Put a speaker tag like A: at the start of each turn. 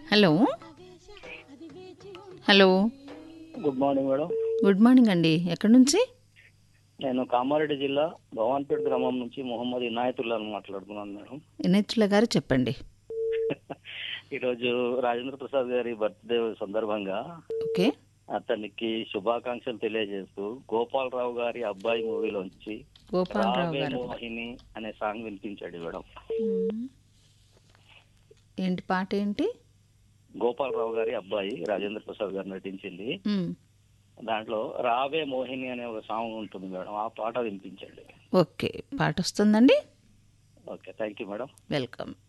A: Hello hello
B: good morning madam
A: good morning అండి ఎక్కడి నుంచి
B: నేను కామారెడ్డి జిల్లా భవాన్పేట గ్రామం నుంచి మొహమ్మద్ ఇనాయతుల్లా మాట్లాడుతున్నాను మేడం
A: ఎన్హెచ్ల గారు చెప్పండి
B: ఈరోజు రాజేంద్ర ప్రసాద్ గారి బర్త్డే సందర్భంగా
A: ఓకే
B: అతనికి శుభాకాంక్షలు తెలియజేస్తూ గోపాలరావు గారి అబ్బాయి మూవీలోంచి
A: గోపాలరావు
B: రావే
A: గారు
B: మోహిని అనే సాంగ్ వినిపించాడు మేడం
A: మ్మ్. ఏంటి పాట ఏంటి
B: గోపాలరావు గారి అబ్బాయి రాజేంద్ర ప్రసాద్ గారు నటించింది
A: మ్మ్.
B: దాంట్లో రావే మోహిని అనే ఒక సాంగ్ ఉంటుంది మేడం ఆ పాట వినిపించండి
A: ఓకే పాట వస్తుందండి
B: okay thank you madam
A: welcome